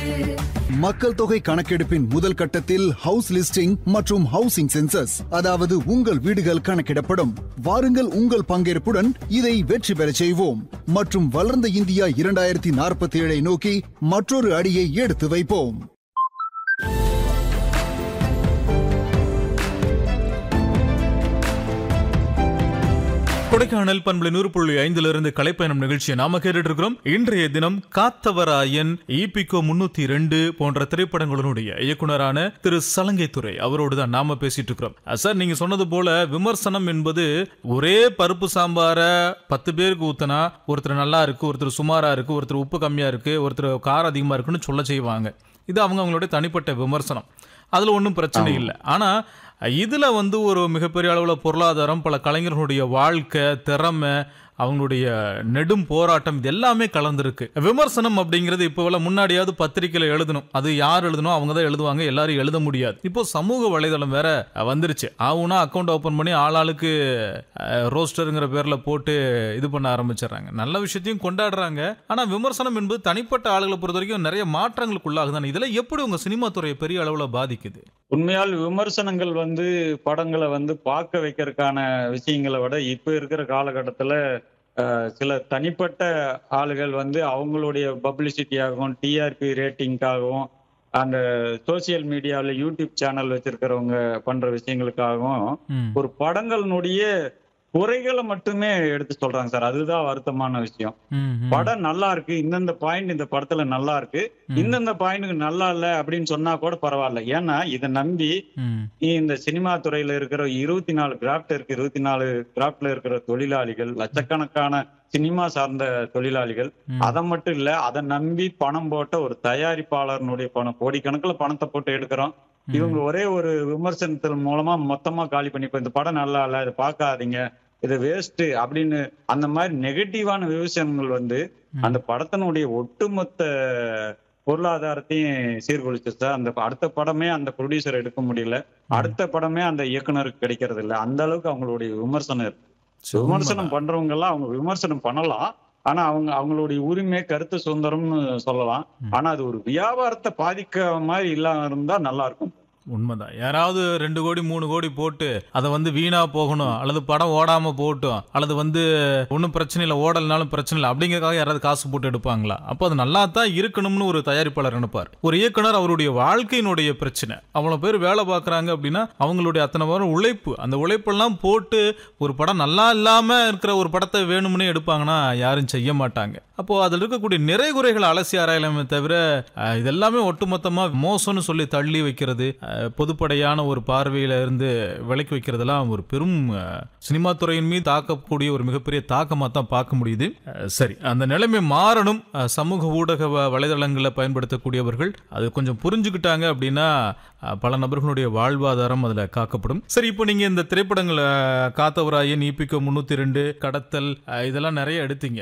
மக்கள் தொகை கணக்கெடுப்பின் முதல் கட்டத்தில் ஹவுஸ் லிஸ்டிங் மற்றும் ஹவுசிங் சென்சஸ் அதாவது உங்கள் வீடுகள் கணக்கிடப்படும் வாருங்கள் உங்கள் பங்கேற்புடன் இதை வெற்றி பெறச் செய்வோம் மற்றும் வளர்ந்த இந்தியா இரண்டாயிரத்தி நாற்பத்தி ஏழை நோக்கி மற்றொரு அடியை எடுத்து வைப்போம் கொடைக்கானல் பண்பலை நூறு புள்ளி ஐந்திலிருந்து கலைப்பயணம் நிகழ்ச்சியை நாம கேட்டுட்டு இருக்கிறோம் இன்றைய தினம் காத்தவராயன் ஈபிகோ முன்னூத்தி ரெண்டு போன்ற திரைப்படங்களுடைய இயக்குனரான திரு சலங்கைத்துறை அவரோடு தான் நாம பேசிட்டு இருக்கிறோம் அஹ் சார் நீங்க சொன்னது போல விமர்சனம் என்பது ஒரே பருப்பு சாம்பார பத்து பேருக்கு ஊத்தனா ஒருத்தர் நல்லா இருக்கு ஒருத்தர் சுமாரா இருக்கு ஒருத்தர் உப்பு கம்மியா இருக்கு ஒருத்தர் காரம் அதிகமா இருக்குன்னு சொல்ல செய்வாங்க இது அவங்க அவங்களுடைய தனிப்பட்ட விமர்சனம் அதுல ஒன்றும் பிரச்சனை இல்லை ஆனா இதுல வந்து ஒரு மிகப்பெரிய அளவுல பொருளாதாரம் பல கலைஞர்களுடைய வாழ்க்கை திறமை அவங்களுடைய நெடும் போராட்டம் இது எல்லாமே கலந்துருக்கு விமர்சனம் அப்படிங்கிறது இப்போ முன்னாடியாவது பத்திரிக்கையில எழுதணும் அது யார் எழுதணும் அவங்க தான் எழுதுவாங்க எல்லாரும் எழுத முடியாது இப்போ சமூக வலைதளம் வேற வந்துருச்சு ஆகுனா அக்கௌண்ட் ஓபன் பண்ணி ஆளாளுக்கு ரோஸ்டருங்கிற பேர்ல போட்டு இது பண்ண ஆரம்பிச்சிடுறாங்க நல்ல விஷயத்தையும் கொண்டாடுறாங்க ஆனா விமர்சனம் என்பது தனிப்பட்ட ஆளுகளை பொறுத்த வரைக்கும் நிறைய மாற்றங்களுக்கு உள்ளாகுதானே இதுல எப்படி உங்க சினிமா துறையை பெரிய அளவுல பாதிக்குது உண்மையால் விமர்சனங்கள் வந்து படங்களை வந்து பார்க்க வைக்கிறதுக்கான விஷயங்களை விட இப்ப இருக்கிற காலகட்டத்துல அஹ், சில தனிப்பட்ட ஆளுகள் வந்து அவங்களுடைய பப்ளிசிட்டியாகவும் டிஆர்பி ரேட்டிங்காகவும் அந்த சோசியல் மீடியாவில் யூடியூப் சேனல் வச்சிருக்கிறவங்க பண்ற விஷயங்களுக்காகவும் ம். ஒரு படங்களினுடைய குறைகளை மட்டுமே எடுத்து சொல்றாங்க சார் அதுதான் வருத்தமான விஷயம் ம், ம். படம் நல்லா இருக்கு இந்தந்த பாயிண்ட் இந்த படத்துல நல்லா இருக்கு ம். இந்தந்த பாயிண்ட்டுக்கு நல்லா இல்ல அப்படின்னு சொன்னா கூட பரவாயில்ல ஏன்னா இதை நம்பி ம். இந்த சினிமா துறையில இருக்கிற இருபத்தி நாலு கிராஃப்ட் இருக்கு இருபத்தி நாலு கிராஃப்ட்ல இருக்கிற தொழிலாளிகள் லட்சக்கணக்கான சினிமா சார்ந்த தொழிலாளிகள் ம். அதை மட்டும் இல்ல அதை நம்பி பணம் போட்ட ஒரு தயாரிப்பாளர்னுடைய பணம் கோடிக்கணக்கில் பணத்தை போட்டு எடுக்கிறோம் இவங்க ஒரே ஒரு விமர்சனத்தின் மூலமா மொத்தமா காலி பண்ணி இப்ப இந்த படம் நல்லா இல்ல இதை பார்க்காதீங்க இது வேஸ்ட் அப்படின்னு அந்த மாதிரி நெகட்டிவான விமர்சனங்கள் வந்து ம். அந்த படத்தினுடைய ஒட்டுமொத்த பொருளாதாரத்தையும் சீர்குலைச்சு சார் அந்த அடுத்த படமே அந்த ப்ரொடியூசர் எடுக்க முடியல அடுத்த படமே அந்த இயக்குனருக்கு கிடைக்கிறது இல்ல அந்த அளவுக்கு அவங்களுடைய விமர்சனம் இருக்கு சரி, விமர்சனம் பண்றவங்க எல்லாம் அவங்க விமர்சனம் பண்ணலாம் ஆனா அவங்க அவங்களுடைய உரிமை கருத்து சுதந்திரம்னு சொல்லலாம் ம். ஆனா அது ஒரு வியாபாரத்தை பாதிக்க மாதிரி இல்லாம இருந்தா நல்லா இருக்கும் உண்மைதான் யாராவது ரெண்டு கோடி மூணு கோடி போட்டு அதை வந்து வீணா போகணும் அல்லது படம் ஓடாம போகட்டும் அல்லது வந்து ஒன்றும் பிரச்சனை இல்லை ஓடலனாலும் பிரச்சனை இல்லை அப்படிங்கறதுக்காக யாராவது காசு போட்டு எடுப்பாங்களா அப்போ அது நல்லா தான் இருக்கணும்னு ஒரு தயாரிப்பாளர் நினைப்பார் ஒரு இயக்குனர் அவருடைய வாழ்க்கையினுடைய பிரச்சனை அவ்வளோ பேர் வேலை பார்க்குறாங்க அப்படின்னா அவங்களுடைய அத்தனை பேரும் உழைப்பு அந்த உழைப்பெல்லாம் போட்டு ஒரு படம் நல்லா இல்லாம இருக்கிற ஒரு படத்தை வேணும்னே எடுப்பாங்கன்னா யாரும் செய்ய மாட்டாங்க அப்போ அதில் இருக்கக்கூடிய நிறை குறைகளை அலசி ஆராயலாமே தவிர அஹ், இதெல்லாமே ஒட்டுமொத்தமா மோசம்னு சொல்லி தள்ளி வைக்கிறது அஹ், பொதுப்படையான ஒரு பார்வையில இருந்து விலக்கி வைக்கிறதெல்லாம் ஒரு பெரும் அஹ், சினிமா துறையின் மீது தாக்கக்கூடிய ஒரு மிகப்பெரிய தாக்கமாக தான் பார்க்க முடியுது அஹ், சரி அந்த நிலைமை மாறணும் அஹ், சமூக ஊடக வ- வலைதளங்களை பயன்படுத்தக்கூடியவர்கள் அது கொஞ்சம் புரிஞ்சுக்கிட்டாங்க அப்படின்னா அஹ், பல நபர்களுடைய வாழ்வாதாரம் அதுல காக்கப்படும் சரி இப்போ நீங்க இந்த திரைப்படங்களை காத்தவராயன் ஈபிகோ முன்னூத்தி ரெண்டு கடத்தல் அஹ், இதெல்லாம் நிறைய எடுத்தீங்க